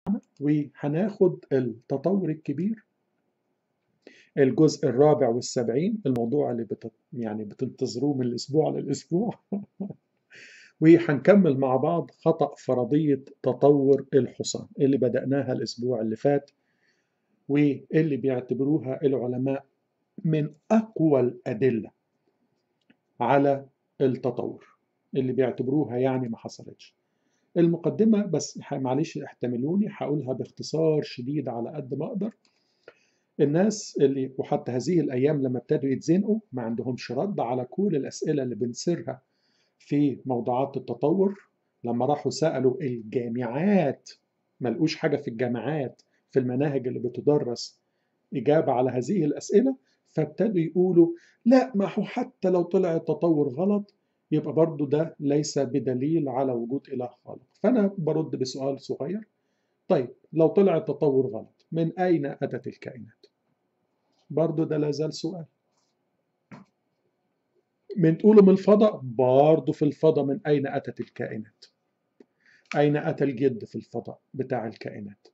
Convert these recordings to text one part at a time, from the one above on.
وهناخد التطور الكبير الجزء الرابع والسبعين الموضوع اللي بت... يعني بتنتظروه من الأسبوع للأسبوع وهنكمل مع بعض خطأ فرضية تطور الحصان اللي بدأناها الأسبوع اللي فات واللي بيعتبروها العلماء من أقوى الأدلة على التطور اللي بيعتبروها يعني ما حصلتش المقدمة بس معلش احتملوني هقولها باختصار شديد على قد ما أقدر الناس اللي وحتى هذه الأيام لما ابتدوا يتزنقوا ما عندهمش رد على كل الأسئلة اللي بنسرها في موضوعات التطور لما راحوا سألوا الجامعات ما لقوش حاجة في الجامعات في المناهج اللي بتدرس إجابة على هذه الأسئلة فابتدوا يقولوا لا ما هو حتى لو طلع التطور غلط يبقى برضو ده ليس بدليل على وجود إله خالق فأنا برد بسؤال صغير طيب لو طلع التطور غلط من أين أتت الكائنات برضو ده لازال سؤال من تقولوا من الفضاء برضو في الفضاء من أين أتت الكائنات أين أتى الجد في الفضاء بتاع الكائنات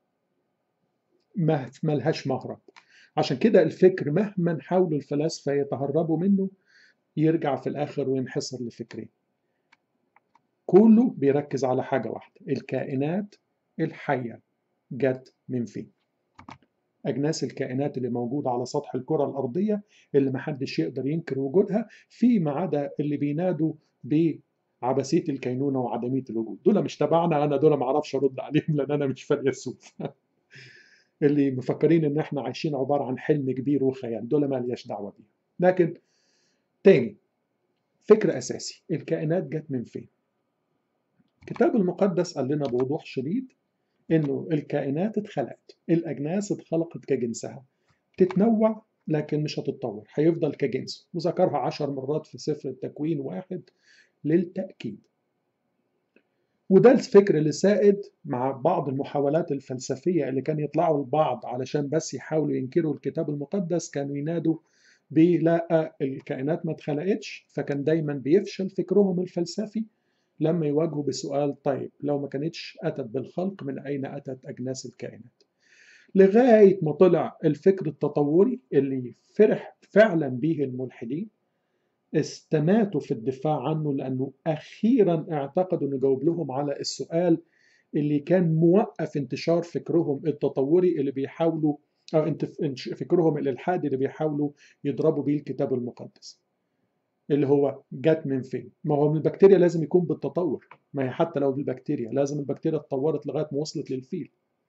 ما ملهاش مهرب عشان كده الفكر مهما حاولوا الفلاسفة يتهربوا منه يرجع في الآخر وينحصر لفكرين كله بيركز على حاجة واحدة الكائنات الحية جت من فين أجناس الكائنات اللي موجودة على سطح الكرة الأرضية اللي محدش يقدر ينكر وجودها فيما عدا اللي بينادوا بعبثية الكينونة وعدمية الوجود دول مش تبعنا أنا دول معرفش أرد عليهم لأن أنا مش فيلسوف اللي مفكرين إن إحنا عايشين عبارة عن حلم كبير وخيال دول ما لياش دعوة بيهم لكن تاني فكر أساسي الكائنات جت من فين الكتاب المقدس قال لنا بوضوح شديد انه الكائنات اتخلقت الاجناس اتخلقت كجنسها تتنوع لكن مش هتتطور هيفضل كجنس وذكرها عشر مرات في سفر التكوين واحد للتأكيد وده الفكر اللي سائد مع بعض المحاولات الفلسفية اللي كان يطلعوا البعض علشان بس يحاولوا ينكروا الكتاب المقدس كانوا ينادوا بلا الكائنات ما اتخلقتش فكان دايما بيفشل فكرهم الفلسفي لما يواجهوا بسؤال طيب لو ما كانتش أتت بالخلق من أين أتت أجناس الكائنات لغاية ما طلع الفكر التطوري اللي فرح فعلا به الملحدين استماتوا في الدفاع عنه لأنه أخيرا اعتقدوا أنه جاوب لهم على السؤال اللي كان موقف انتشار فكرهم التطوري اللي بيحاولوا أو فكرهم الإلحادي اللي بيحاولوا يضربوا بيه الكتاب المقدس اللي هو جت من فين ما هو من البكتيريا لازم يكون بالتطور ما هي حتى لو بالبكتيريا لازم البكتيريا اتطورت لغايه ما وصلت للفيل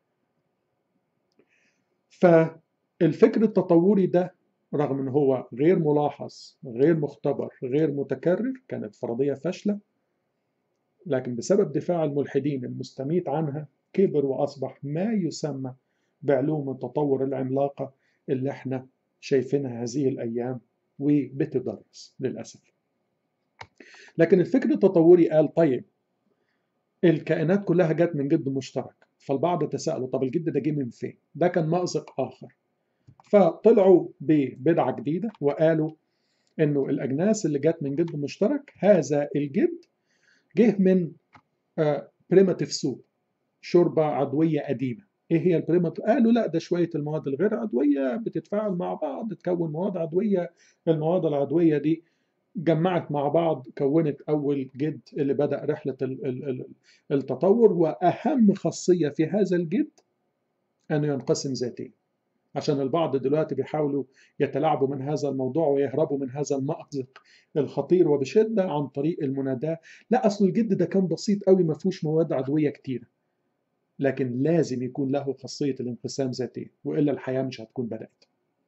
فالفكر التطوري ده رغم ان هو غير ملاحظ غير مختبر غير متكرر كانت فرضيه فاشله لكن بسبب دفاع الملحدين المستميت عنها كبر واصبح ما يسمى بعلوم التطور العملاقه اللي احنا شايفينها هذه الايام وبتدرس للأسف لكن الفكر التطوري قال طيب الكائنات كلها جت من جد مشترك فالبعض تساءلوا طب الجد ده جه من فين ده كان مأزق آخر فطلعوا ببدعة جديدة وقالوا انه الاجناس اللي جت من جد مشترك هذا الجد جه من بريماتيف سوب شوربة عضوية قديمة ايه هي البريمات قالوا لا ده شويه المواد الغير عضويه بتتفاعل مع بعض تكون مواد عضويه المواد العضويه دي جمعت مع بعض كونت اول جد اللي بدا رحله التطور واهم خاصيه في هذا الجد انه ينقسم ذاتيا عشان البعض دلوقتي بيحاولوا يتلاعبوا من هذا الموضوع ويهربوا من هذا المأزق الخطير وبشده عن طريق المناداه لا اصل الجد ده كان بسيط قوي ما فيهوش مواد عضويه كتيره لكن لازم يكون له خاصية الانقسام ذاتيا وإلا الحياة مش هتكون بدأت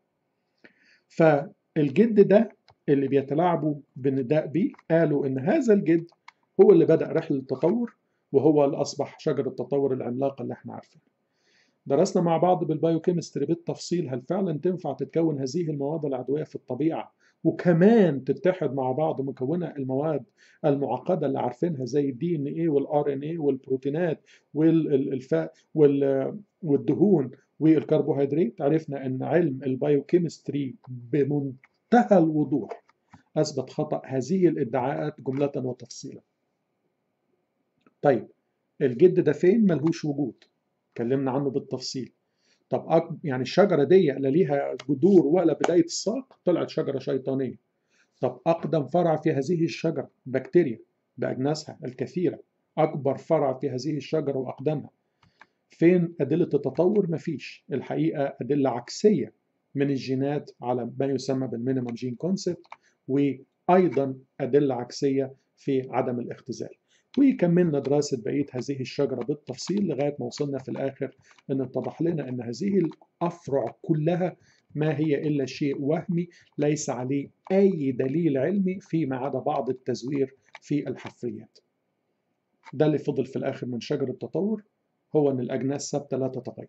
فالجد ده اللي بيتلاعبوا بالنداء بيه قالوا إن هذا الجد هو اللي بدأ رحلة التطور وهو اللي أصبح شجرة التطور العملاقة اللي احنا عارفينها درسنا مع بعض بالبايوكيمستري بالتفصيل هل فعلا تنفع تتكون هذه المواد العضوية في الطبيعة وكمان تتحد مع بعض مكونة المواد المعقدة اللي عارفينها زي الدي ان ايه والار ان ايه والبروتينات والفاء والدهون والكربوهيدرات عرفنا ان علم البايوكيمستري بمنتهى الوضوح اثبت خطأ هذه الادعاءات جملة وتفصيلا طيب الجد ده فين ملهوش وجود اتكلمنا عنه بالتفصيل طب أك... يعني الشجرة دي لا ليها جذور ولا بداية الساق طلعت شجرة شيطانية طب أقدم فرع في هذه الشجرة بكتيريا بأجناسها الكثيرة أكبر فرع في هذه الشجرة وأقدمها فين أدلة التطور؟ مفيش الحقيقة أدلة عكسية من الجينات على ما يسمى بالمينيمم جين كونسبت وأيضا أدلة عكسية في عدم الاختزال وكملنا دراسة بقية هذه الشجرة بالتفصيل لغاية ما وصلنا في الآخر أن اتضح لنا أن هذه الأفرع كلها ما هي إلا شيء وهمي ليس عليه أي دليل علمي فيما عدا بعض التزوير في الحفريات ده اللي فضل في الآخر من شجر التطور هو أن الأجناس ثابتة لا تتغير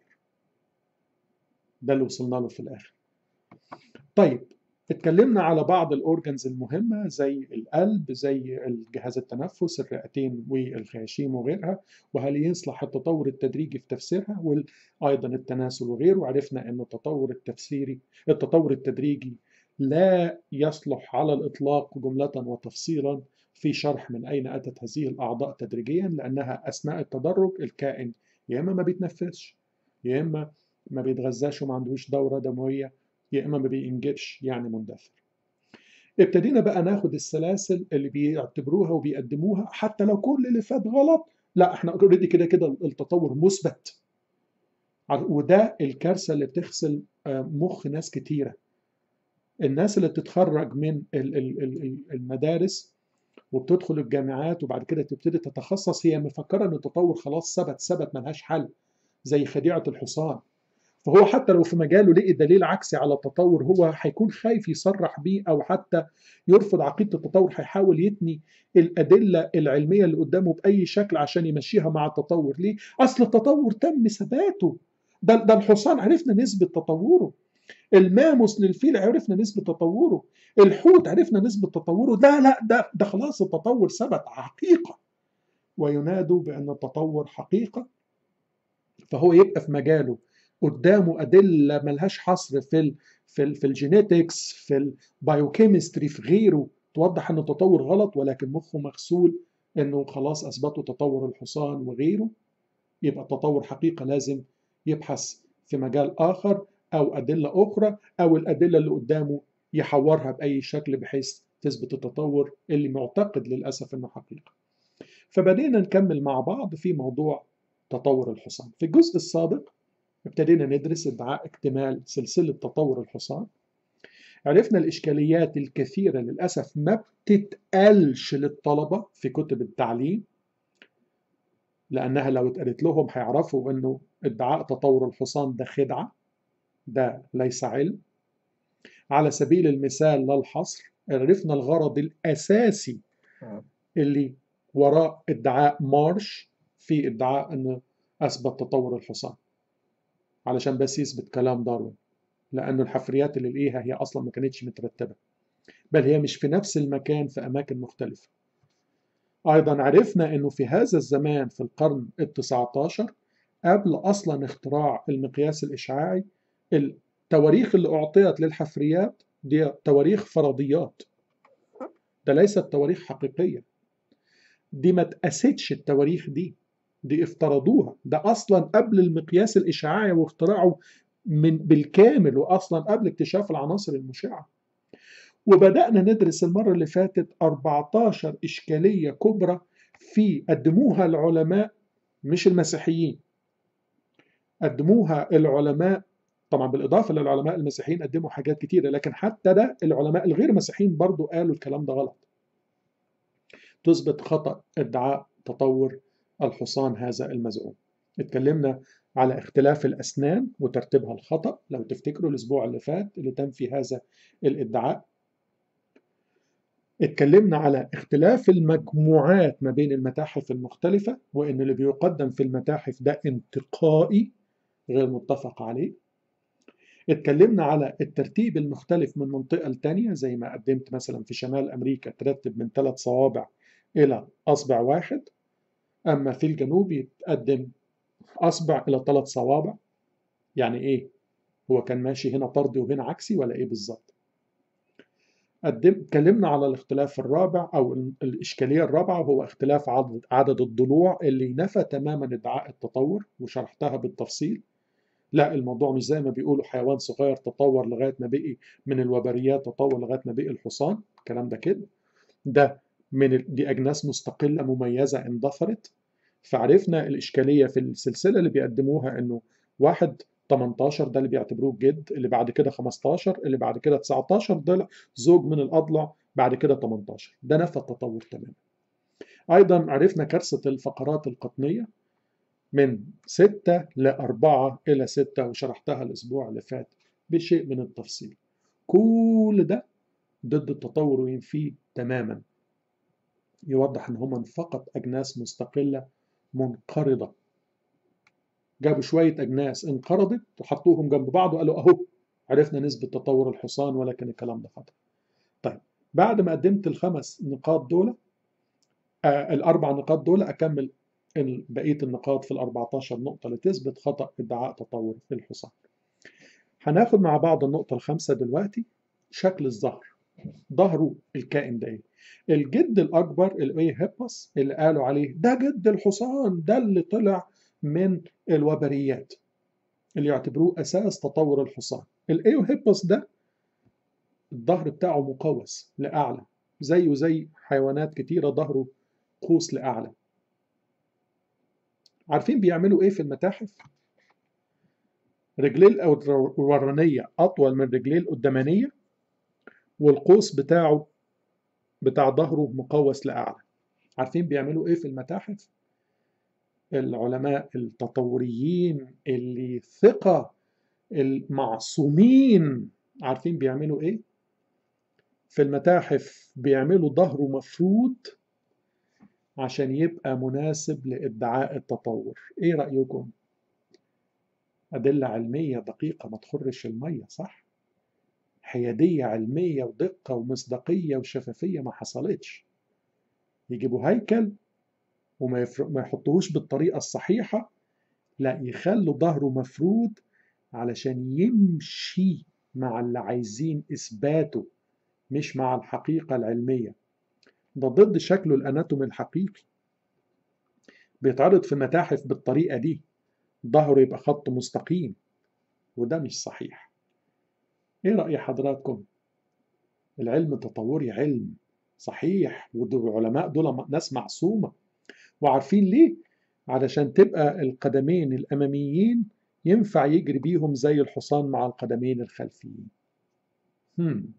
ده اللي وصلنا له في الآخر طيب اتكلمنا على بعض الأورجنز المهمة زي القلب زي الجهاز التنفس الرئتين والخياشيم وغيرها وهل يصلح التطور التدريجي في تفسيرها وأيضا التناسل وغيره وعرفنا أن التطور التفسيري التطور التدريجي لا يصلح على الإطلاق جملة وتفصيلا في شرح من أين أتت هذه الأعضاء تدريجيا لأنها أثناء التدرج الكائن يا إما ما بيتنفسش يا إما ما بيتغذاش وما عندوش دورة دموية يا إما ما بينجبش يعني مندثر ابتدينا بقى ناخد السلاسل اللي بيعتبروها وبيقدموها حتى لو كل اللي فات غلط لا احنا اوريدي كده كده التطور مثبت وده الكارثه اللي بتغسل مخ ناس كتيره الناس اللي بتتخرج من المدارس وبتدخل الجامعات وبعد كده تبتدي تتخصص هي مفكره ان التطور خلاص ثبت ثبت ملهاش حل زي خديعه الحصان فهو حتى لو في مجاله لقي دليل عكسي على التطور هو هيكون خايف يصرح بيه او حتى يرفض عقيده التطور هيحاول يتني الادله العلميه اللي قدامه باي شكل عشان يمشيها مع التطور ليه؟ اصل التطور تم ثباته ده ده الحصان عرفنا نسبه تطوره الماموس للفيل عرفنا نسبه تطوره الحوت عرفنا نسبه تطوره ده لا ده ده خلاص التطور ثبت حقيقه وينادوا بان التطور حقيقه فهو يبقى في مجاله قدامه ادله ملهاش حصر في ال في ال في الجينيتكس في البايوكيمستري في غيره توضح ان التطور غلط ولكن مخه مغسول انه خلاص اثبتوا تطور الحصان وغيره يبقى التطور حقيقه لازم يبحث في مجال اخر او ادله اخرى او الادله اللي قدامه يحورها باي شكل بحيث تثبت التطور اللي معتقد للاسف انه حقيقه. فبدينا نكمل مع بعض في موضوع تطور الحصان. في الجزء السابق ابتدينا ندرس ادعاء اكتمال سلسلة تطور الحصان عرفنا الإشكاليات الكثيرة للأسف ما بتتقالش للطلبة في كتب التعليم لأنها لو اتقالت لهم هيعرفوا أنه ادعاء تطور الحصان ده خدعة ده ليس علم على سبيل المثال لا الحصر عرفنا الغرض الأساسي اللي وراء ادعاء مارش في ادعاء أنه أثبت تطور الحصان علشان بس يثبت كلام داروين لأنه الحفريات اللي لقيها هي أصلا ما كانتش مترتبة بل هي مش في نفس المكان في أماكن مختلفة أيضا عرفنا أنه في هذا الزمان في القرن التسعة عشر قبل أصلا اختراع المقياس الإشعاعي التواريخ اللي أعطيت للحفريات دي تواريخ فرضيات ده ليست تواريخ حقيقية دي ما تقاستش التواريخ دي دي افترضوها ده اصلا قبل المقياس الاشعاعي واختراعه من بالكامل واصلا قبل اكتشاف العناصر المشعه وبدانا ندرس المره اللي فاتت 14 اشكاليه كبرى في قدموها العلماء مش المسيحيين قدموها العلماء طبعا بالاضافه للعلماء المسيحيين قدموا حاجات كتيره لكن حتى ده العلماء الغير مسيحيين برضو قالوا الكلام ده غلط تثبت خطا ادعاء تطور الحصان هذا المزعوم اتكلمنا على اختلاف الأسنان وترتيبها الخطأ لو تفتكروا الأسبوع اللي فات اللي تم في هذا الادعاء اتكلمنا على اختلاف المجموعات ما بين المتاحف المختلفة وإن اللي بيقدم في المتاحف ده انتقائي غير متفق عليه اتكلمنا على الترتيب المختلف من منطقة لتانية زي ما قدمت مثلا في شمال أمريكا ترتب من ثلاث صوابع إلى أصبع واحد أما في الجنوب يتقدم أصبع إلى ثلاث صوابع يعني إيه؟ هو كان ماشي هنا طردي وهنا عكسي ولا إيه بالظبط؟ قدم اتكلمنا على الاختلاف الرابع او ال- الاشكاليه الرابعه وهو اختلاف عدد عدد الضلوع اللي نفى تماما ادعاء التطور وشرحتها بالتفصيل لا الموضوع مش زي ما بيقولوا حيوان صغير تطور لغايه ما بقي من الوبريات تطور لغايه ما بقي الحصان الكلام ده كده ده من ال- دي اجناس مستقله مميزه اندثرت فعرفنا الاشكاليه في السلسله اللي بيقدموها انه واحد 18 ده اللي بيعتبروه الجد اللي بعد كده 15 اللي بعد كده 19 ضلع زوج من الاضلع بعد كده 18 ده نفى التطور تماما ايضا عرفنا كارثه الفقرات القطنيه من 6 ل 4 الى 6 وشرحتها الاسبوع اللي فات بشيء من التفصيل كل ده ضد التطور وينفيه تماما يوضح ان هم فقط اجناس مستقله منقرضه جابوا شويه اجناس انقرضت وحطوهم جنب بعض وقالوا اهو عرفنا نسبه تطور الحصان ولكن الكلام ده خطا طيب بعد ما قدمت الخمس نقاط دول آه الاربع نقاط دول اكمل ال- بقيه النقاط في ال 14 نقطه لتثبت خطا ادعاء تطور الحصان هناخد مع بعض النقطه الخامسه دلوقتي شكل الظهر ظهره الكائن ده ايه الجد الاكبر الايه هيبس اللي قالوا عليه ده جد الحصان ده اللي طلع من الوبريات اللي يعتبروه اساس تطور الحصان الايو هيبس ده الظهر بتاعه مقوس لاعلى زيه زي حيوانات كتيره ظهره قوس لاعلى عارفين بيعملوا ايه في المتاحف رجليه الورانيه اطول من رجليه القدامانيه والقوس بتاعه بتاع ظهره مقوس لاعلى عارفين بيعملوا ايه في المتاحف العلماء التطوريين اللي ثقة المعصومين عارفين بيعملوا ايه في المتاحف بيعملوا ظهره مفرود عشان يبقى مناسب لادعاء التطور ايه رأيكم أدلة علمية دقيقة ما تخرش المية صح حيادية علمية ودقة ومصداقية وشفافية ما حصلتش يجيبوا هيكل وما يفر... ما يحطوهوش بالطريقة الصحيحة لا يخلوا ظهره مفرود علشان يمشي مع اللي عايزين إثباته مش مع الحقيقة العلمية ده ضد شكله الأناتومي الحقيقي بيتعرض في المتاحف بالطريقة دي ظهره يبقى خط مستقيم وده مش صحيح ايه رأي حضراتكم العلم التطوري علم صحيح والعلماء دول ناس معصومة وعارفين ليه علشان تبقى القدمين الأماميين ينفع يجري بيهم زي الحصان مع القدمين الخلفيين هم.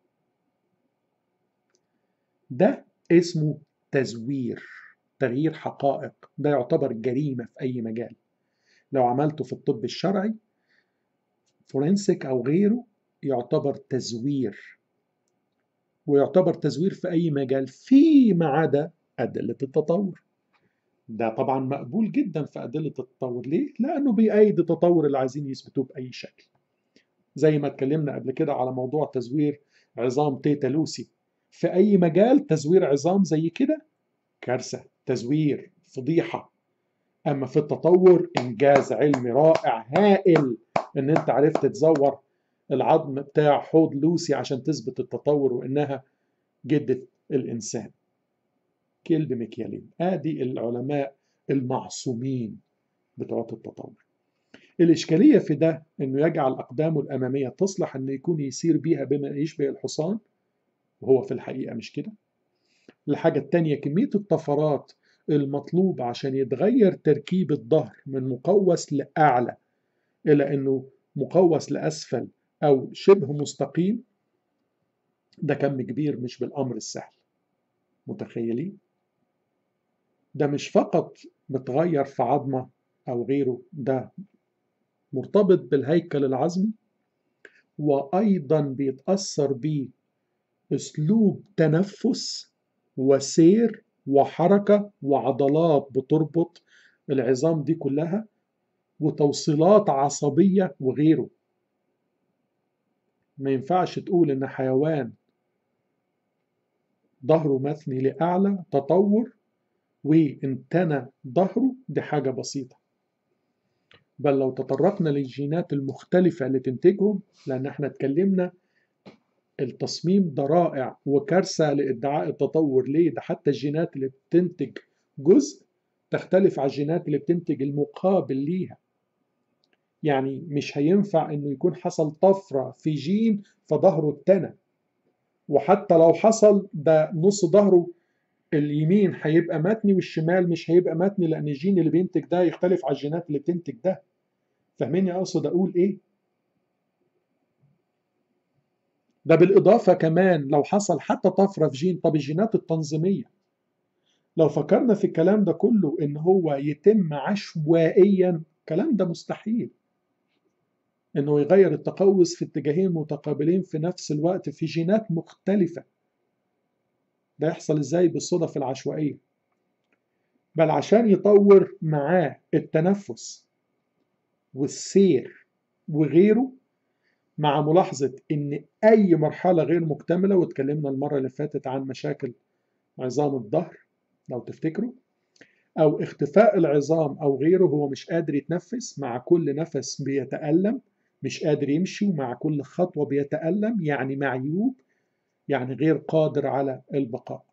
ده اسمه تزوير تغيير حقائق ده يعتبر جريمة في أي مجال لو عملته في الطب الشرعي فورنسيك أو غيره يعتبر تزوير ويعتبر تزوير في أي مجال فيما عدا أدلة التطور ده طبعا مقبول جدا في أدلة التطور ليه؟ لأنه بيأيد التطور اللي عايزين يثبتوه بأي شكل زي ما اتكلمنا قبل كده على موضوع تزوير عظام تيتا لوسي في أي مجال تزوير عظام زي كده كارثة تزوير فضيحة أما في التطور إنجاز علمي رائع هائل إن أنت عرفت تزور العظم بتاع حوض لوسي عشان تثبت التطور وإنها جدة الإنسان كلب مكيالين آدي العلماء المعصومين بتوع التطور الإشكالية في ده إنه يجعل أقدامه الأمامية تصلح إنه يكون يسير بيها بما يشبه الحصان وهو في الحقيقة مش كده الحاجة التانية كمية الطفرات المطلوب عشان يتغير تركيب الظهر من مقوس لأعلى إلى إنه مقوس لأسفل أو شبه مستقيم ده كم كبير مش بالأمر السهل متخيلين؟ ده مش فقط بتغير في عظمة أو غيره ده مرتبط بالهيكل العظمي وأيضا بيتأثر بيه أسلوب تنفس وسير وحركة وعضلات بتربط العظام دي كلها وتوصيلات عصبية وغيره ما ينفعش تقول إن حيوان ظهره مثني لأعلى تطور وانتنى ظهره دي حاجة بسيطة بل لو تطرقنا للجينات المختلفة اللي تنتجهم لأن احنا اتكلمنا التصميم ده رائع وكارثة لادعاء التطور ليه ده حتى الجينات اللي بتنتج جزء تختلف عن الجينات اللي بتنتج المقابل ليها يعني مش هينفع انه يكون حصل طفرة في جين فظهره اتنى وحتى لو حصل ده نص ظهره اليمين هيبقى متني والشمال مش هيبقى متني لان الجين اللي بينتج ده يختلف عن الجينات اللي بتنتج ده فاهميني اقصد اقول ايه ده بالاضافه كمان لو حصل حتى طفره في جين طب الجينات التنظيميه لو فكرنا في الكلام ده كله ان هو يتم عشوائيا الكلام ده مستحيل انه يغير التقوس في اتجاهين متقابلين في نفس الوقت في جينات مختلفه ده يحصل ازاي بالصدف العشوائيه بل عشان يطور معاه التنفس والسير وغيره مع ملاحظة إن أي مرحلة غير مكتملة واتكلمنا المرة اللي فاتت عن مشاكل عظام الظهر لو تفتكروا أو اختفاء العظام أو غيره هو مش قادر يتنفس مع كل نفس بيتألم مش قادر يمشي ومع كل خطوة بيتألم يعني معيوب يعني غير قادر على البقاء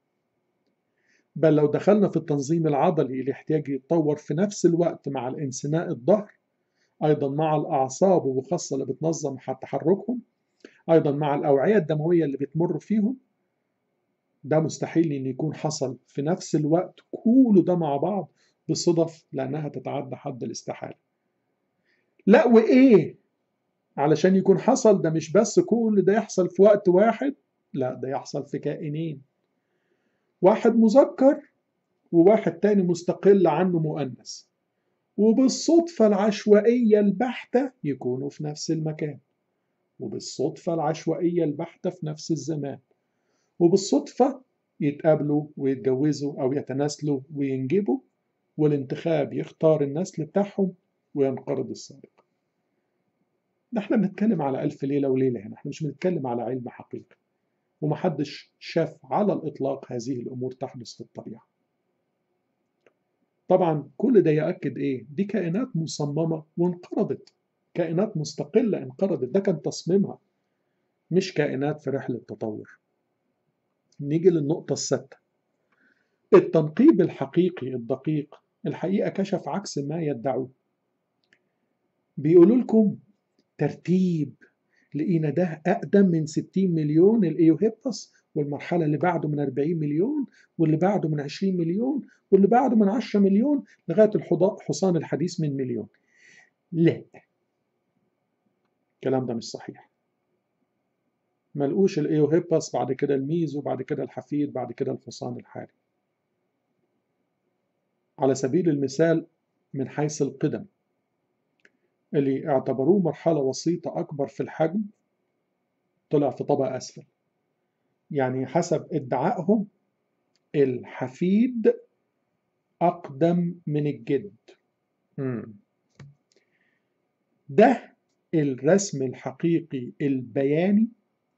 بل لو دخلنا في التنظيم العضلي اللي يحتاج يتطور في نفس الوقت مع الانثناء الظهر أيضا مع الأعصاب وخاصة اللي بتنظم تحركهم أيضا مع الأوعية الدموية اللي بتمر فيهم ده مستحيل إن يكون حصل في نفس الوقت كله ده مع بعض بصدف لأنها تتعدى حد الاستحالة لا وإيه علشان يكون حصل ده مش بس كل ده يحصل في وقت واحد لا ده يحصل في كائنين واحد مذكر وواحد تاني مستقل عنه مؤنث وبالصدفة العشوائية البحتة يكونوا في نفس المكان وبالصدفة العشوائية البحتة في نفس الزمان وبالصدفة يتقابلوا ويتجوزوا أو يتناسلوا وينجبوا والانتخاب يختار النسل بتاعهم وينقرض السابق ده احنا بنتكلم على ألف ليلة وليلة هنا احنا مش بنتكلم على علم حقيقي ومحدش شاف على الإطلاق هذه الأمور تحدث في الطبيعة طبعا كل ده يأكد إيه؟ دي كائنات مصممة وانقرضت كائنات مستقلة انقرضت ده كان تصميمها مش كائنات في رحلة تطور نيجي للنقطة السادسة التنقيب الحقيقي الدقيق الحقيقة كشف عكس ما يدعوه بيقولوا لكم ترتيب لقينا ده أقدم من 60 مليون الإيوهيبس والمرحلة اللي بعده من 40 مليون واللي بعده من 20 مليون واللي بعده من 10 مليون لغاية الحصان الحديث من مليون لا الكلام ده مش صحيح ما لقوش الايوهيبس بعد كده الميزو بعد كده الحفيد بعد كده الحصان الحالي على سبيل المثال من حيث القدم اللي اعتبروه مرحلة وسيطة أكبر في الحجم طلع في طبق أسفل يعني حسب ادعائهم الحفيد أقدم من الجد مم. ده الرسم الحقيقي البياني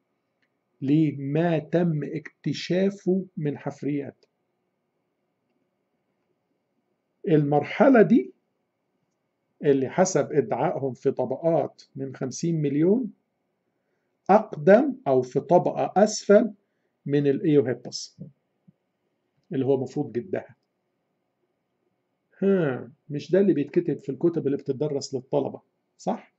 لما تم اكتشافه من حفريات المرحلة دي اللي حسب ادعائهم في طبقات من 50 مليون أقدم أو في طبقة أسفل من الإيوهيبس اللي هو مفروض جدها ها مش ده اللي بيتكتب في الكتب اللي بتدرس للطلبة صح؟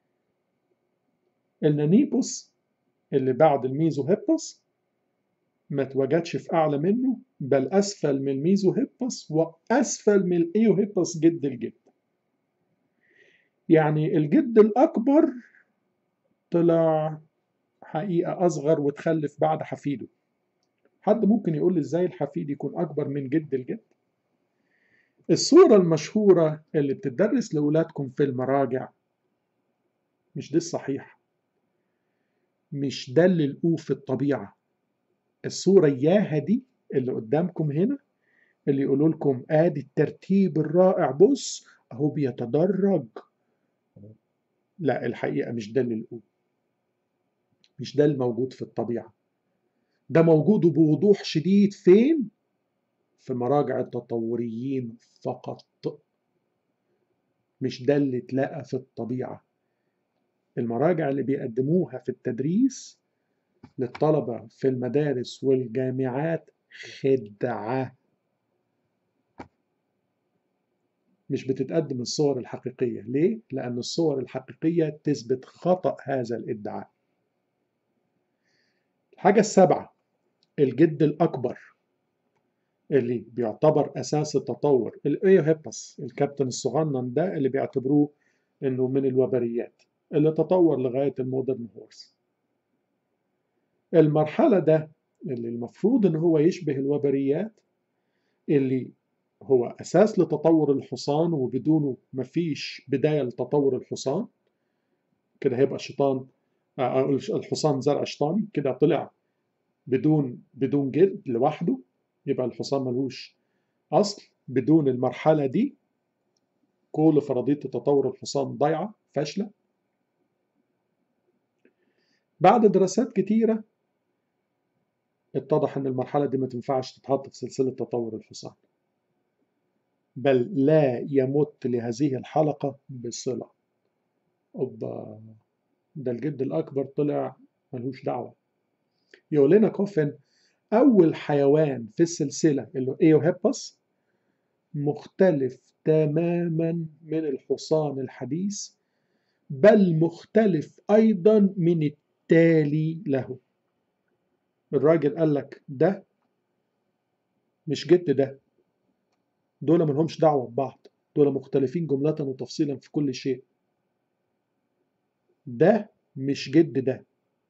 النانيبوس اللي بعد الميزوهيبس ما اتوجدش في أعلى منه بل أسفل من الميزوهيبس وأسفل من الإيوهيبس جد الجد يعني الجد الأكبر طلع حقيقة أصغر وتخلف بعد حفيده حد ممكن يقول لي إزاي الحفيد يكون أكبر من جد الجد الصورة المشهورة اللي بتدرس لأولادكم في المراجع مش دي الصحيحة مش ده اللي لقوه في الطبيعة الصورة إياها دي اللي قدامكم هنا اللي يقولوا لكم آدي الترتيب الرائع بص أهو بيتدرج لا الحقيقة مش ده اللي لقوه مش ده الموجود في الطبيعة ده موجود بوضوح شديد فين؟ في مراجع التطوريين فقط مش ده اللي اتلاقى في الطبيعة المراجع اللي بيقدموها في التدريس للطلبة في المدارس والجامعات خدعة مش بتتقدم الصور الحقيقية ليه؟ لأن الصور الحقيقية تثبت خطأ هذا الادعاء الحاجة السابعة الجد الأكبر اللي بيعتبر أساس التطور الإيوهيبس الكابتن الصغنن ده اللي بيعتبروه إنه من الوبريات اللي تطور لغاية المودرن هورس المرحلة ده اللي المفروض إن هو يشبه الوبريات اللي هو أساس لتطور الحصان وبدونه مفيش بداية لتطور الحصان كده هيبقى الشيطان الحصان زرع شيطاني كده طلع بدون بدون جلد لوحده يبقى الحصان ملوش أصل بدون المرحلة دي كل فرضية تطور الحصان ضايعة فاشلة بعد دراسات كتيرة اتضح ان المرحلة دي ما تنفعش تتحط في سلسلة تطور الحصان بل لا يمت لهذه الحلقة بصلة أوبا ده الجد الأكبر طلع ملهوش دعوة يقول لنا كوفن أول حيوان في السلسلة اللي هو إيوهيبس مختلف تماما من الحصان الحديث بل مختلف أيضا من التالي له الراجل قال لك ده مش جد ده دول ملهمش دعوة ببعض دول مختلفين جملة وتفصيلا في كل شيء ده مش جد ده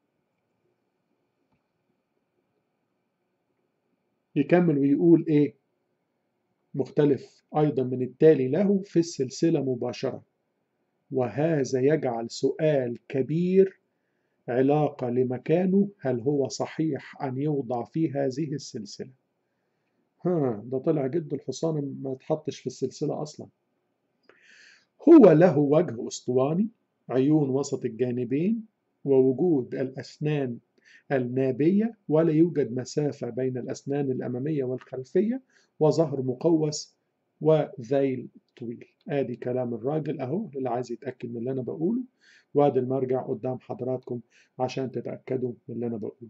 يكمل ويقول ايه مختلف ايضا من التالي له في السلسلة مباشرة وهذا يجعل سؤال كبير علاقة لمكانه هل هو صحيح أن يوضع في هذه السلسلة ها ده طلع جد الحصان ما تحطش في السلسلة أصلا هو له وجه أسطواني عيون وسط الجانبين ووجود الأسنان النابية ولا يوجد مسافة بين الأسنان الأمامية والخلفية وظهر مقوس وذيل طويل ادي كلام الراجل اهو اللي عايز يتاكد من اللي انا بقوله وادي المرجع قدام حضراتكم عشان تتاكدوا من اللي انا بقوله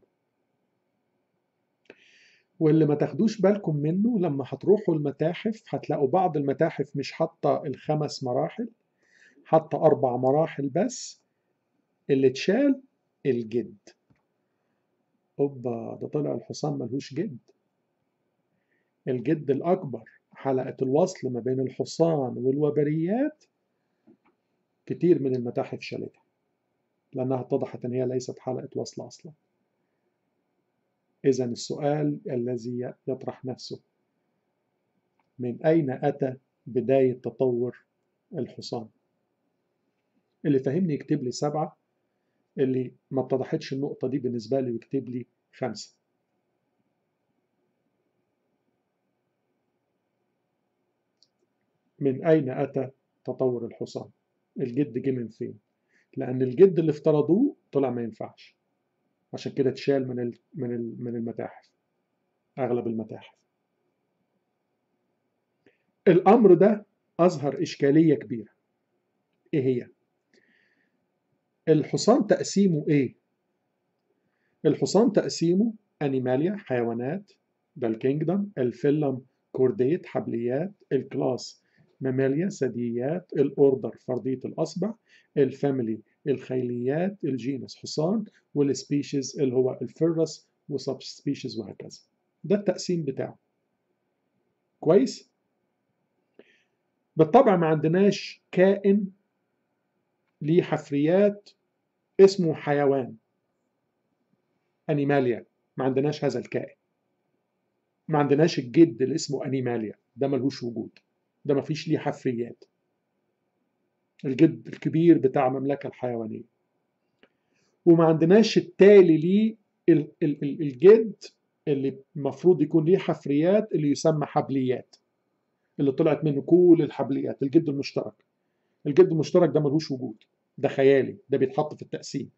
واللي ما تاخدوش بالكم منه لما هتروحوا المتاحف هتلاقوا بعض المتاحف مش حاطه الخمس مراحل حاطه اربع مراحل بس اللي اتشال الجد اوبا ده طلع الحصان ملهوش جد الجد الاكبر حلقة الوصل ما بين الحصان والوبريات كتير من المتاحف شالتها لأنها اتضحت أن هي ليست حلقة وصل أصلا إذا السؤال الذي يطرح نفسه من أين أتى بداية تطور الحصان اللي فهمني يكتب لي سبعة اللي ما اتضحتش النقطة دي بالنسبة لي يكتب لي خمسة من أين أتى تطور الحصان الجد جه من فين لأن الجد اللي افترضوه طلع ما ينفعش عشان كده اتشال من ال من ال من المتاحف أغلب المتاحف الأمر ده أظهر إشكالية كبيرة إيه هي؟ الحصان تقسيمه إيه؟ الحصان تقسيمه أنيماليا حيوانات ده الكينجدم الفيلم كورديت حبليات الكلاس ماماليا ثدييات الاوردر فرديه الاصبع الفاميلي الخيليات الجينس حصان والسبيشيز اللي هو الفرس وسب سبيشيز وهكذا ده التقسيم بتاعه كويس بالطبع ما عندناش كائن ليه حفريات اسمه حيوان انيماليا ما عندناش هذا الكائن ما عندناش الجد اللي اسمه انيماليا ده ملهوش وجود ده ما فيش ليه حفريات الجد الكبير بتاع المملكة الحيوانية وما عندناش التالي ليه الجد اللي المفروض يكون ليه حفريات اللي يسمى حبليات اللي طلعت منه كل الحبليات الجد المشترك الجد المشترك ده ملهوش وجود ده خيالي ده بيتحط في التقسيم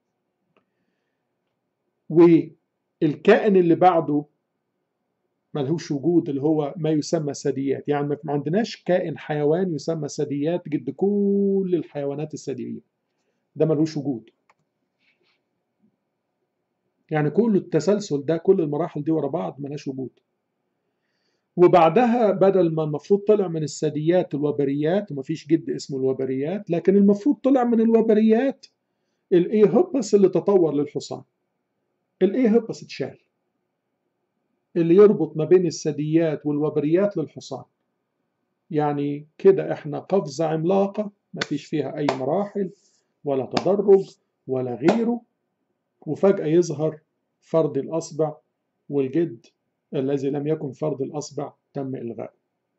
والكائن اللي بعده ملهوش وجود اللي هو ما يسمى ثدييات يعني ما عندناش كائن حيوان يسمى ثدييات جد كل الحيوانات الثديية ده ملهوش وجود يعني كل التسلسل ده كل المراحل دي ورا بعض ملهاش وجود وبعدها بدل ما المفروض طلع من الثدييات الوبريات ومفيش جد اسمه الوبريات لكن المفروض طلع من الوبريات الايهوبس اللي تطور للحصان الايهوبس اتشال اللي يربط ما بين الثدييات والوبريات للحصان يعني كده احنا قفزة عملاقة مفيش فيها أي مراحل ولا تدرج ولا غيره وفجأة يظهر فرد الأصبع والجد الذي لم يكن فرد الأصبع تم إلغائه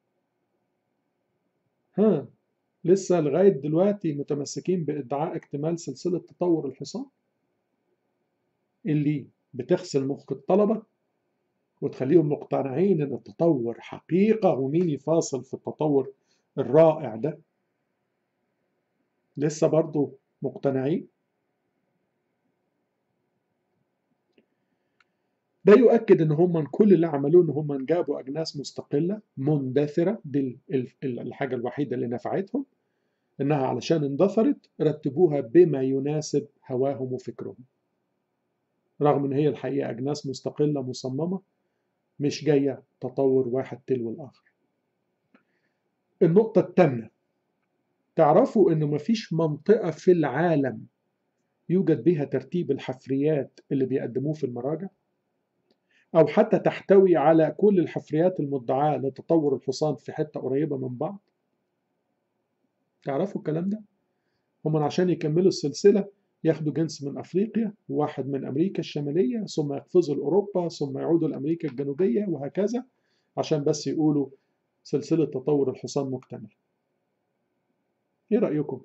ها لسه لغاية دلوقتي متمسكين بادعاء اكتمال سلسلة تطور الحصان اللي بتغسل مخ الطلبة وتخليهم مقتنعين ان التطور حقيقة ومين يفاصل في التطور الرائع ده لسه برضو مقتنعين ده يؤكد ان هم كل اللي عملوه ان هم جابوا اجناس مستقله مندثره دي الحاجه الوحيده اللي نفعتهم انها علشان اندثرت رتبوها بما يناسب هواهم وفكرهم رغم ان هي الحقيقه اجناس مستقله مصممه مش جايه تطور واحد تلو الاخر النقطه الثامنه تعرفوا انه مفيش منطقه في العالم يوجد بها ترتيب الحفريات اللي بيقدموه في المراجع أو حتى تحتوي على كل الحفريات المدعاة لتطور الحصان في حتة قريبة من بعض تعرفوا الكلام ده؟ هم عشان يكملوا السلسلة ياخدوا جنس من أفريقيا وواحد من أمريكا الشمالية ثم يقفزوا لأوروبا ثم يعودوا لأمريكا الجنوبية وهكذا عشان بس يقولوا سلسلة تطور الحصان مكتملة إيه رأيكم؟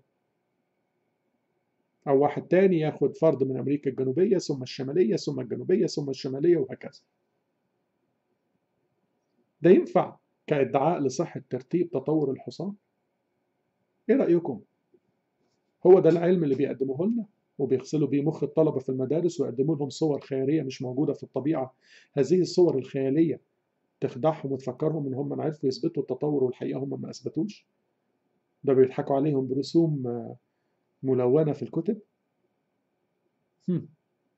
أو واحد تاني ياخد فرد من أمريكا الجنوبية ثم الشمالية ثم الجنوبية ثم الشمالية وهكذا ده ينفع كادعاء لصحة ترتيب تطور الحصان؟ إيه رأيكم؟ هو ده العلم اللي بيقدموه لنا وبيغسلوا بيه مخ الطلبة في المدارس ويقدموا لهم صور خيالية مش موجودة في الطبيعة هذه الصور الخيالية تخدعهم وتفكرهم إن هم عرفوا يثبتوا التطور والحقيقة هم ما أثبتوش ده بيضحكوا عليهم برسوم ملونة في الكتب هم.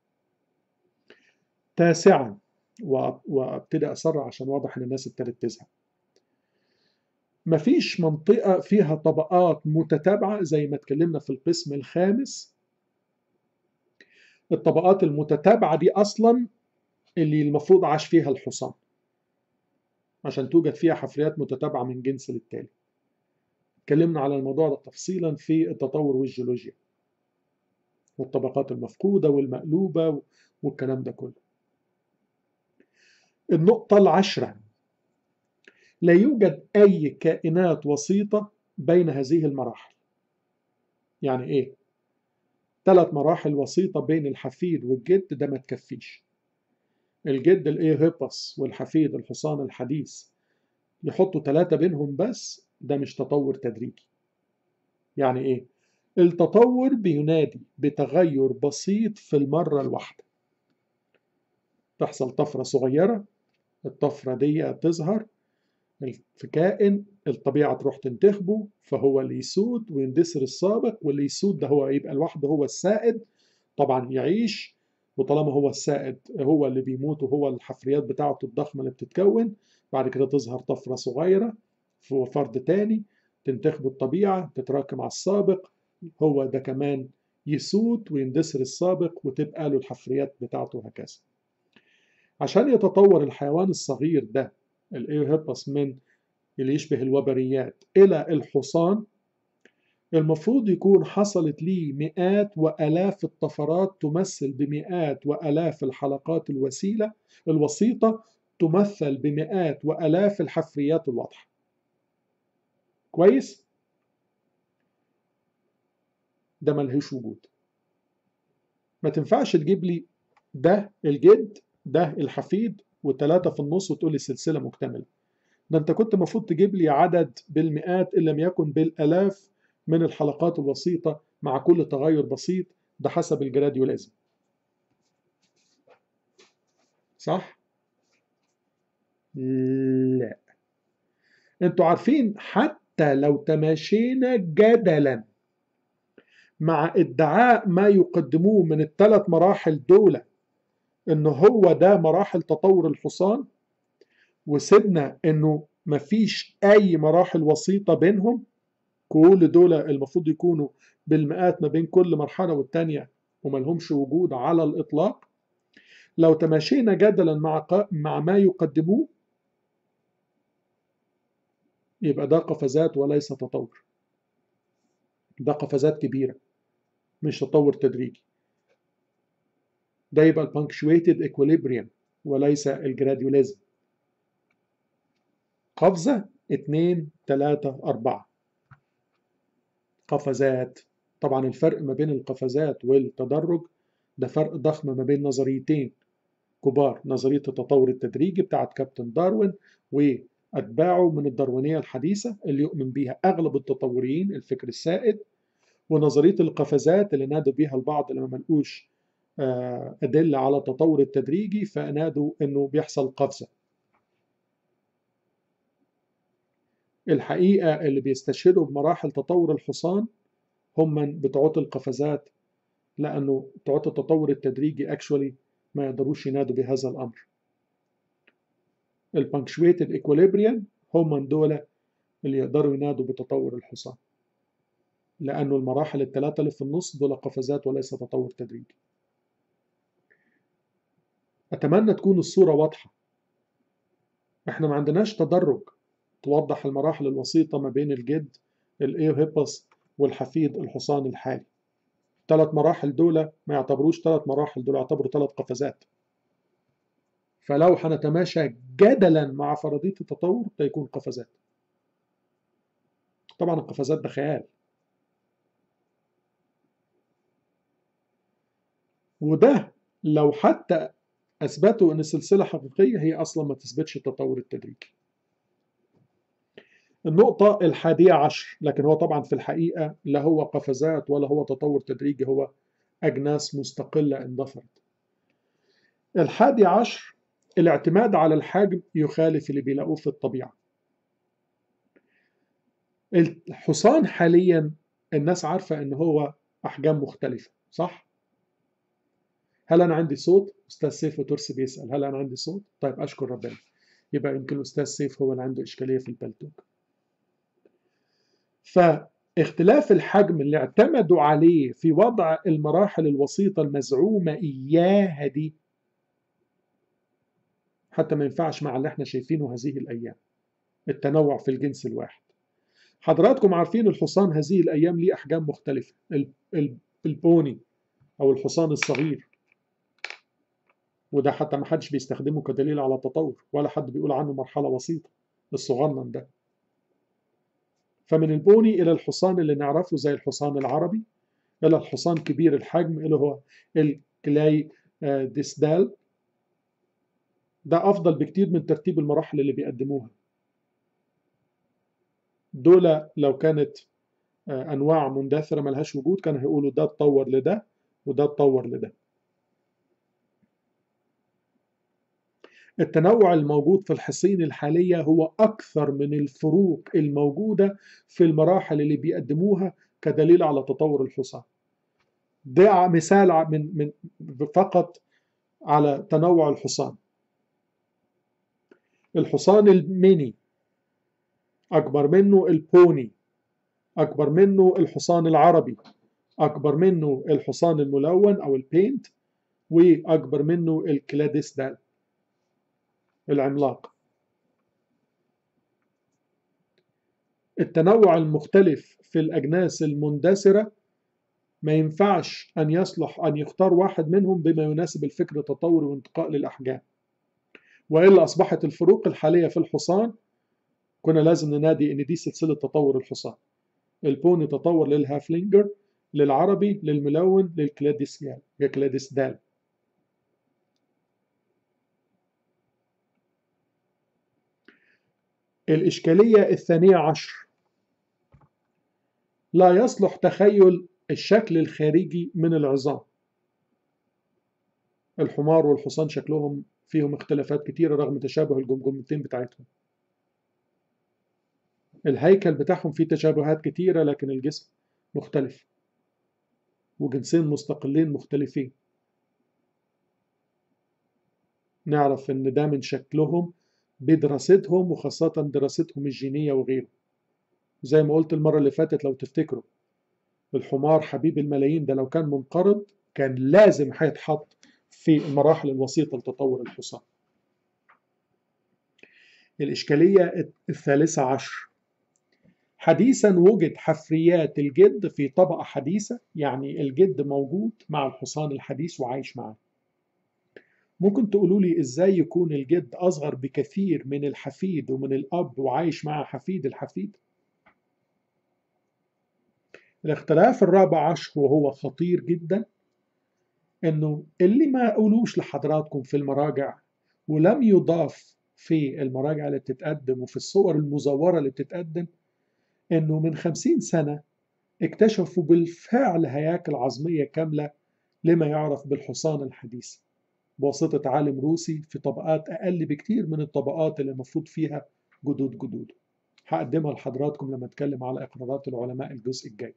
تاسعا وابتدي اسرع عشان واضح ان الناس ابتدت تزهق مفيش منطقة فيها طبقات متتابعة زي ما اتكلمنا في القسم الخامس الطبقات المتتابعة دي أصلا اللي المفروض عاش فيها الحصان عشان توجد فيها حفريات متتابعة من جنس للتالي اتكلمنا على الموضوع ده تفصيلا في التطور والجيولوجيا والطبقات المفقودة والمقلوبة والكلام ده كله النقطة العشرة لا يوجد أي كائنات وسيطة بين هذه المراحل يعني إيه؟ ثلاث مراحل وسيطة بين الحفيد والجد ده ما تكفيش الجد الإيهيبس والحفيد الحصان الحديث يحطوا ثلاثة بينهم بس ده مش تطور تدريجي يعني إيه؟ التطور بينادي بتغير بسيط في المرة الواحدة تحصل طفرة صغيرة الطفرة دي تظهر في كائن الطبيعة تروح تنتخبه فهو اللي يسود ويندثر السابق واللي يسود ده هو يبقى لوحده هو السائد طبعا يعيش وطالما هو السائد هو اللي بيموت وهو الحفريات بتاعته الضخمة اللي بتتكون بعد كده تظهر طفرة صغيرة في فرد تاني تنتخبه الطبيعة تتراكم على السابق هو ده كمان يسود ويندثر السابق وتبقى له الحفريات بتاعته وهكذا عشان يتطور الحيوان الصغير ده الايوهيبس من اللي يشبه الوبريات إلى الحصان المفروض يكون حصلت ليه مئات وآلاف الطفرات تمثل بمئات وآلاف الحلقات الوسيلة الوسيطة تمثل بمئات وآلاف الحفريات الواضحة كويس؟ ده ملهوش وجود ما تنفعش تجيب لي ده الجد ده الحفيد والتلاتة في النص وتقول لي السلسلة مكتملة ده انت كنت المفروض تجيب لي عدد بالمئات ان لم يكن بالالاف من الحلقات الوسيطة مع كل تغير بسيط ده حسب الجراديولازم صح؟ لا انتوا عارفين حتى لو تماشينا جدلا مع ادعاء ما يقدموه من الثلاث مراحل دول ان هو ده مراحل تطور الحصان وسيبنا انه مفيش اي مراحل وسيطة بينهم كل دول المفروض يكونوا بالمئات ما بين كل مرحلة والتانية وملهمش وجود على الإطلاق لو تماشينا جدلا مع مع ما يقدموه يبقى ده قفزات وليس تطور ده قفزات كبيرة مش تطور تدريجي ده يبقى البانكشويتد equilibrium وليس الجراديوليزم قفزة اتنين تلاتة أربعة قفزات طبعا الفرق ما بين القفزات والتدرج ده فرق ضخم ما بين نظريتين كبار نظرية التطور التدريجي بتاعت كابتن داروين وأتباعه من الداروينية الحديثة اللي يؤمن بيها أغلب التطوريين الفكر السائد ونظرية القفزات اللي نادوا بيها البعض لما ملقوش أدلة على التطور التدريجي فنادوا إنه بيحصل قفزة الحقيقة اللي بيستشهدوا بمراحل تطور الحصان هم من بتوعات القفزات لأنه بتوعات التطور التدريجي اكشولي ما يقدروش ينادوا بهذا الأمر البانكشويتد equilibrium هم من دول اللي يقدروا ينادوا بتطور الحصان لأنه المراحل الثلاثة اللي في النص دول قفزات وليس تطور تدريجي أتمنى تكون الصورة واضحة احنا ما عندناش تدرج توضح المراحل الوسيطة ما بين الجد الإيوهيبس والحفيد الحصان الحالي ثلاث مراحل دول ما يعتبروش ثلاث مراحل دول يعتبروا ثلاث قفزات فلو هنتماشى جدلا مع فرضية التطور ده يكون قفزات طبعا القفزات ده خيال وده لو حتى أثبتوا أن السلسلة حقيقية هي أصلا ما تثبتش التطور التدريجي النقطة الحادية عشر لكن هو طبعا في الحقيقة لا هو قفزات ولا هو تطور تدريجي هو أجناس مستقلة اندثرت الحادي عشر الاعتماد على الحجم يخالف اللي بيلاقوه في الطبيعة الحصان حاليا الناس عارفة ان هو أحجام مختلفة صح؟ هل أنا عندي صوت؟ أستاذ سيف وترسي بيسأل هل أنا عندي صوت؟ طيب أشكر ربنا يبقى يمكن الأستاذ سيف هو اللي عنده إشكالية في البلتوك فاختلاف الحجم اللي اعتمدوا عليه في وضع المراحل الوسيطة المزعومة إياها دي حتى ما ينفعش مع اللي احنا شايفينه هذه الأيام التنوع في الجنس الواحد حضراتكم عارفين الحصان هذه الأيام ليه أحجام مختلفة البوني أو الحصان الصغير وده حتى ما حدش بيستخدمه كدليل على التطور ولا حد بيقول عنه مرحلة وسيطة الصغنن ده فمن البوني إلى الحصان اللي نعرفه زي الحصان العربي إلى الحصان كبير الحجم اللي هو الكلاي ديسدال ده أفضل بكتير من ترتيب المراحل اللي بيقدموها دول لو كانت أنواع مندثرة ملهاش وجود كانوا هيقولوا ده اتطور لده وده اتطور لده التنوع الموجود في الحصين الحالية هو أكثر من الفروق الموجودة في المراحل اللي بيقدموها كدليل على تطور الحصان ده مثال من من فقط على تنوع الحصان الحصان الميني أكبر منه البوني أكبر منه الحصان العربي أكبر منه الحصان الملون أو البينت وأكبر منه الكلاديسدال العملاق التنوع المختلف في الأجناس المندثرة ما ينفعش أن يصلح أن يختار واحد منهم بما يناسب الفكر التطوري وانتقاء للأحجام وإلا أصبحت الفروق الحالية في الحصان كنا لازم ننادي إن دي سلسلة تطور الحصان البوني تطور للهافلينجر للعربي للملون للكلاديسيال كلاديسدال الإشكالية الثانية عشر لا يصلح تخيل الشكل الخارجي من العظام الحمار والحصان شكلهم فيهم اختلافات كتيرة رغم تشابه الجمجمتين بتاعتهم الهيكل بتاعهم فيه تشابهات كتيرة لكن الجسم مختلف وجنسين مستقلين مختلفين نعرف ان ده من شكلهم بدراستهم وخاصة دراستهم الجينية وغيره زي ما قلت المرة اللي فاتت لو تفتكروا الحمار حبيب الملايين ده لو كان منقرض كان لازم هيتحط في المراحل الوسيطة لتطور الحصان الإشكالية الثالثة عشر حديثا وجد حفريات الجد في طبقة حديثة يعني الجد موجود مع الحصان الحديث وعايش معاه ممكن تقولوا لي ازاي يكون الجد اصغر بكثير من الحفيد ومن الاب وعايش مع حفيد الحفيد الاختلاف الرابع عشر وهو خطير جدا انه اللي ما قولوش لحضراتكم في المراجع ولم يضاف في المراجع اللي بتتقدم وفي الصور المزورة اللي بتتقدم انه من خمسين سنة اكتشفوا بالفعل هياكل عظمية كاملة لما يعرف بالحصان الحديث بواسطة عالم روسي في طبقات أقل بكتير من الطبقات اللي المفروض فيها جدود جدوده هقدمها لحضراتكم لما اتكلم على إقرارات العلماء الجزء الجاي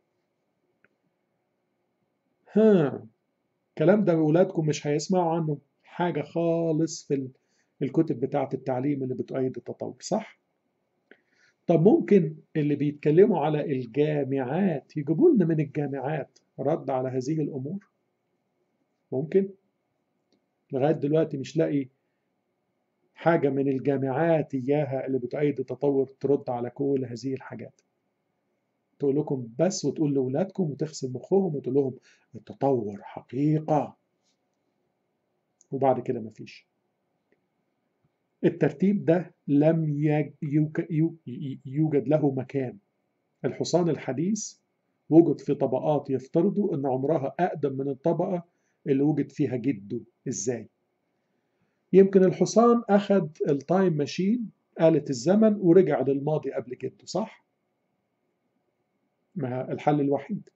ها الكلام ده أولادكم مش هيسمعوا عنه حاجة خالص في الكتب بتاعة التعليم اللي بتؤيد التطور صح؟ طب ممكن اللي بيتكلموا على الجامعات يجيبوا لنا من الجامعات رد على هذه الأمور؟ ممكن؟ لغاية دلوقتي مش لاقي حاجة من الجامعات إياها اللي بتؤيد التطور ترد على كل هذه الحاجات تقول لكم بس وتقول لأولادكم وتغسل مخهم وتقول لهم التطور حقيقة وبعد كده مفيش الترتيب ده لم يوجد له مكان الحصان الحديث وجد في طبقات يفترضوا أن عمرها أقدم من الطبقة اللي وجد فيها جده إزاي يمكن الحصان أخذ التايم ماشين آلة الزمن ورجع للماضي قبل جده صح؟ ما الحل الوحيد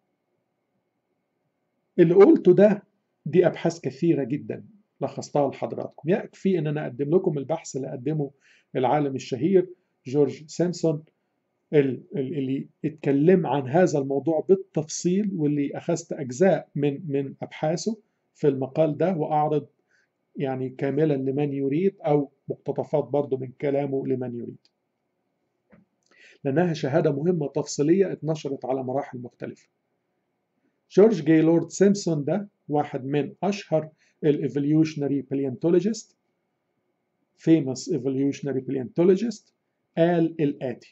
اللي قلته ده دي أبحاث كثيرة جدا لخصتها لحضراتكم يكفي ان انا اقدم لكم البحث اللي قدمه العالم الشهير جورج سيمسون اللي اتكلم عن هذا الموضوع بالتفصيل واللي اخذت اجزاء من من ابحاثه في المقال ده واعرض يعني كاملا لمن يريد او مقتطفات برضه من كلامه لمن يريد لانها شهاده مهمه تفصيليه اتنشرت على مراحل مختلفه جورج جايلورد سيمسون ده واحد من اشهر الايفوليوشنري paleontologist famous evolutionary paleontologist قال الآتي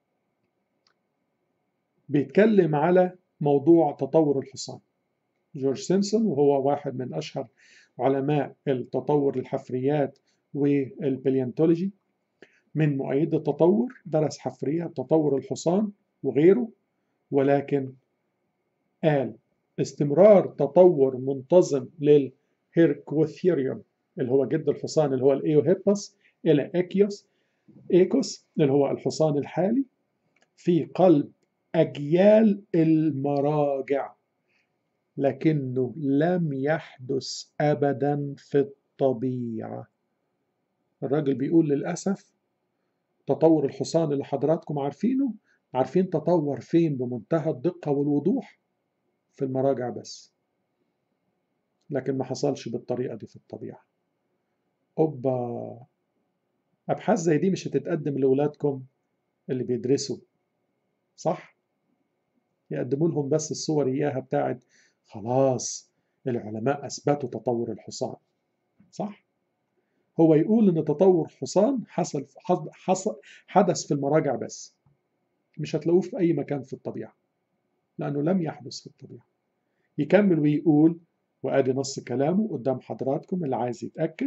بيتكلم على موضوع تطور الحصان جورج سيمسون وهو واحد من أشهر علماء التطور الحفريات والبليونتولوجي من مؤيد التطور درس حفريات تطور الحصان وغيره ولكن قال استمرار تطور منتظم لل هيركوثيريوم اللي هو جد الحصان اللي هو الايوهيبس الى اكيوس ايكوس اللي هو الحصان الحالي في قلب اجيال المراجع لكنه لم يحدث ابدا في الطبيعه الراجل بيقول للاسف تطور الحصان اللي حضراتكم عارفينه عارفين تطور فين بمنتهى الدقه والوضوح في المراجع بس لكن ما حصلش بالطريقة دي في الطبيعة أوبا أبحاث زي دي مش هتتقدم لأولادكم اللي بيدرسوا صح؟ يقدموا لهم بس الصور إياها بتاعت خلاص العلماء أثبتوا تطور الحصان صح؟ هو يقول إن تطور حصان حصل حصل حدث في المراجع بس مش هتلاقوه في أي مكان في الطبيعة لأنه لم يحدث في الطبيعة يكمل ويقول وادي نص كلامه قدام حضراتكم اللي عايز يتأكد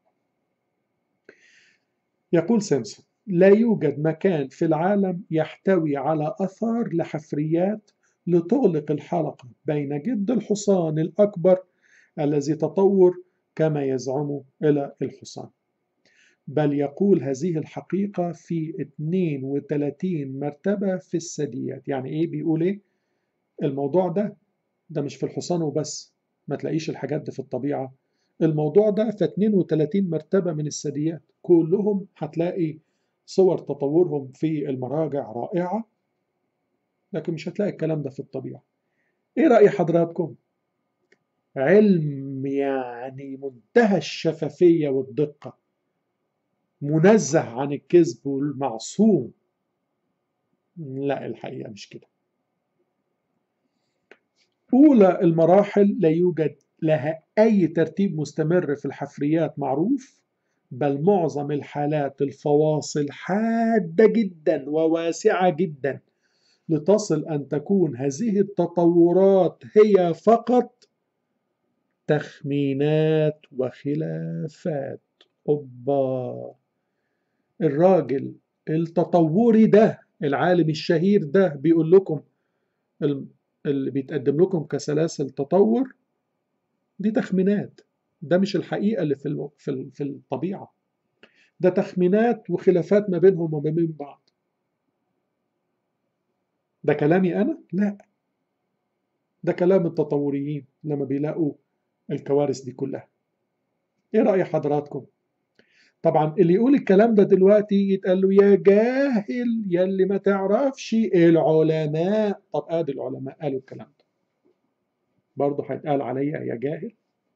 يقول سيمسون لا يوجد مكان في العالم يحتوي على أثار لحفريات لتغلق الحلقة بين جد الحصان الأكبر الذي تطور كما يزعم إلى الحصان بل يقول هذه الحقيقة في 32 مرتبة في الثدييات يعني إيه بيقول إيه الموضوع ده ده مش في الحصان وبس ما تلاقيش الحاجات دي في الطبيعة الموضوع ده في 32 مرتبة من الثدييات كلهم هتلاقي صور تطورهم في المراجع رائعة لكن مش هتلاقي الكلام ده في الطبيعة ايه رأي حضراتكم علم علم يعني منتهى الشفافية والدقة منزه عن الكذب والمعصوم لا الحقيقة مش كده أولى المراحل لا يوجد لها أي ترتيب مستمر في الحفريات معروف بل معظم الحالات الفواصل حادة جدا وواسعة جدا لتصل أن تكون هذه التطورات هي فقط تخمينات وخلافات أوبا الراجل التطوري ده العالم الشهير ده بيقول لكم اللي بيتقدم لكم كسلاسل تطور دي تخمينات ده مش الحقيقة اللي في في في الطبيعة ده تخمينات وخلافات ما بينهم وما بين بعض ده كلامي أنا؟ لا ده كلام التطوريين لما بيلاقوا الكوارث دي كلها ايه رأي حضراتكم؟ طبعا اللي يقول الكلام ده دلوقتي يتقال له يا جاهل يا اللي ما تعرفش العلماء طب ادي العلماء قالوا الكلام ده برضه هيتقال عليا يا جاهل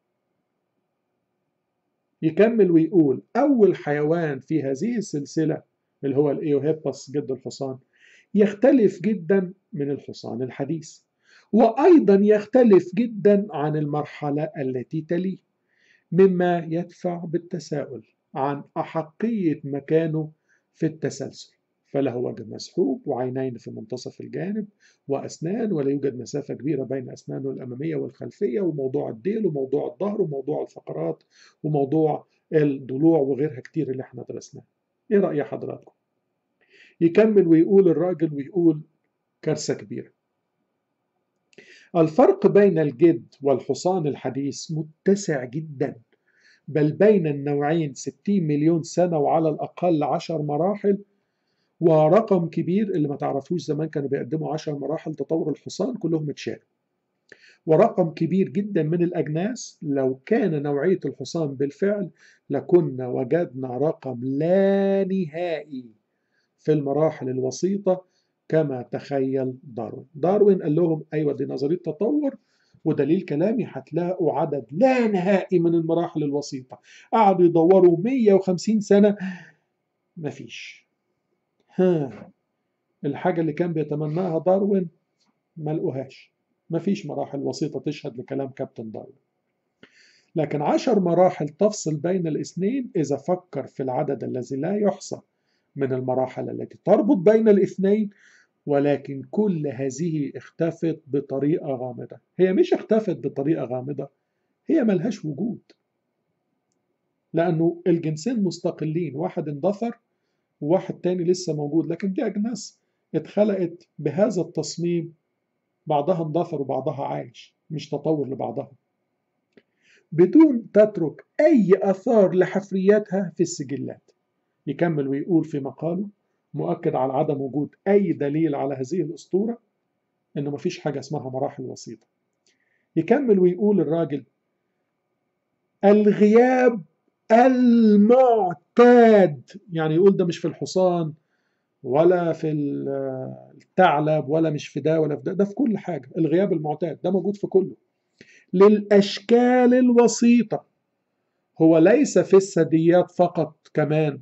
يكمل ويقول أول حيوان في هذه السلسلة اللي هو الإيوهيبس جد الحصان يختلف جدا من الحصان الحديث وأيضا يختلف جدا عن المرحلة التي تليه مما يدفع بالتساؤل عن أحقية مكانه في التسلسل فله وجه مسحوب وعينين في منتصف الجانب وأسنان ولا يوجد مسافة كبيرة بين أسنانه الأمامية والخلفية وموضوع الديل وموضوع الظهر وموضوع الفقرات وموضوع الضلوع وغيرها كتير اللي احنا درسناه ايه رأي حضراتكم يكمل ويقول الراجل ويقول كارثة كبيرة الفرق بين الجد والحصان الحديث متسع جدا بل بين النوعين 60 مليون سنة وعلى الأقل 10 مراحل ورقم كبير اللي ما تعرفوش زمان كانوا بيقدموا 10 مراحل تطور الحصان كلهم اتشالوا ورقم كبير جدا من الأجناس لو كان نوعية الحصان بالفعل لكنا وجدنا رقم لا نهائي في المراحل الوسيطة كما تخيل داروين داروين قال لهم أيوة دي نظرية تطور ودليل كلامي هتلاقوا عدد لا نهائي من المراحل الوسيطة قعدوا يدوروا 150 سنة مفيش ها الحاجة اللي كان بيتمناها داروين ما لقوهاش مفيش مراحل وسيطة تشهد لكلام كابتن داروين لكن عشر مراحل تفصل بين الاثنين إذا فكر في العدد الذي لا يحصى من المراحل التي تربط بين الاثنين ولكن كل هذه اختفت بطريقة غامضة هي مش اختفت بطريقة غامضة هي ملهاش وجود لأنه الجنسين مستقلين واحد اندثر وواحد تاني لسه موجود لكن دي أجناس اتخلقت بهذا التصميم بعضها اندثر وبعضها عايش مش تطور لبعضها بدون تترك أي أثار لحفرياتها في السجلات يكمل ويقول في مقاله مؤكد على عدم وجود أي دليل على هذه الأسطورة إنه مفيش حاجة اسمها مراحل وسيطة يكمل ويقول الراجل الغياب المعتاد يعني يقول ده مش في الحصان ولا في الثعلب ولا مش في ده ولا في ده ده في كل حاجة الغياب المعتاد ده موجود في كله للأشكال الوسيطة هو ليس في الثدييات فقط كمان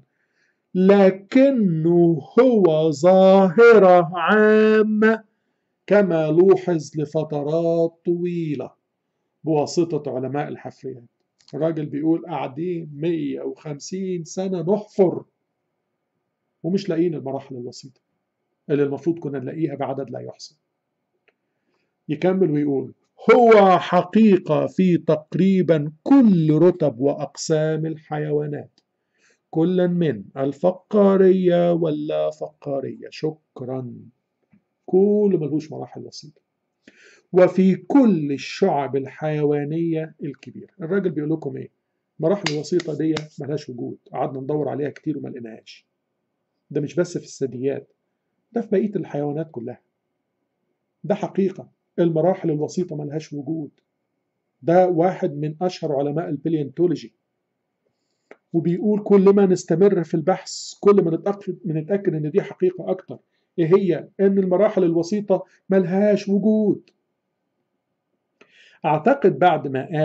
لكنه هو ظاهرة عامة كما لوحظ لفترات طويلة بواسطة علماء الحفريات الراجل بيقول قاعدين 150 سنة نحفر ومش لاقيين المراحل الوسيطة اللي المفروض كنا نلاقيها بعدد لا يحصى يكمل ويقول هو حقيقة في تقريبا كل رتب وأقسام الحيوانات كلا من الفقارية واللا فقارية شكرا كل ملهوش مراحل وسيطة وفي كل الشعب الحيوانية الكبيرة الراجل بيقول لكم ايه مراحل الوسيطة دي ملهاش وجود قعدنا ندور عليها كتير وما لقيناهاش ده مش بس في الثدييات ده في بقية الحيوانات كلها ده حقيقة المراحل الوسيطة ملهاش وجود ده واحد من أشهر علماء البليونتولوجي وبيقول كل ما نستمر في البحث كل ما نتأكد, نتأكد إن دي حقيقة أكتر إيه هي؟ إن المراحل الوسيطة ملهاش وجود أعتقد بعد ما قال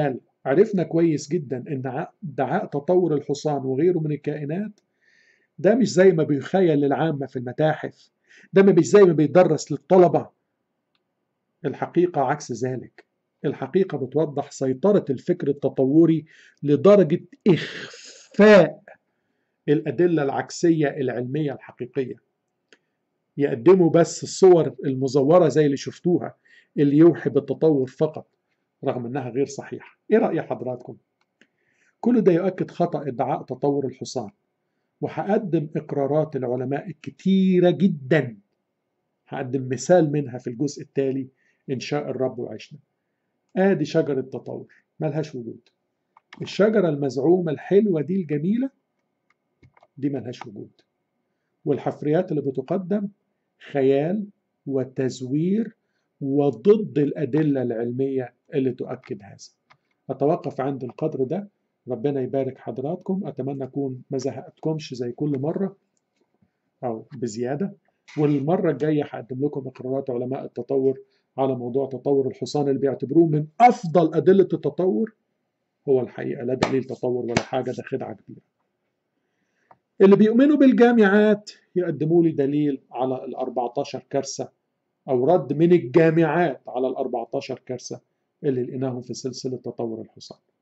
عرفنا كويس جدا ان ادعاء تطور الحصان وغيره من الكائنات ده مش زي ما بيخيل للعامة في المتاحف ده مش زي ما بيدرس للطلبة الحقيقة عكس ذلك الحقيقة بتوضح سيطرة الفكر التطوري لدرجة إخفاء الأدلة العكسية العلمية الحقيقية يقدموا بس الصور المزورة زي اللي شفتوها اللي يوحي بالتطور فقط رغم انها غير صحيحة ايه رأي حضراتكم كل ده يؤكد خطأ ادعاء تطور الحصان وهقدم اقرارات العلماء الكتيرة جدا هقدم مثال منها في الجزء التالي ان شاء الرب وعشنا ادي شجرة تطور ملهاش وجود الشجرة المزعومة الحلوة دي الجميلة دي ملهاش وجود والحفريات اللي بتقدم خيال وتزوير وضد الأدلة العلمية اللي تؤكد هذا أتوقف عند القدر ده ربنا يبارك حضراتكم أتمنى أكون ما زهقتكمش زي كل مرة أو بزيادة والمرة الجاية هقدم لكم إقرارات علماء التطور على موضوع تطور الحصان اللي بيعتبروه من أفضل أدلة التطور هو الحقيقة لا دليل تطور ولا حاجة ده خدعة كبيرة اللي بيؤمنوا بالجامعات يقدموا لي دليل على ال 14 كارثة أو رد من الجامعات على ال 14 كارثة اللي لقيناهم في سلسلة تطور الحصان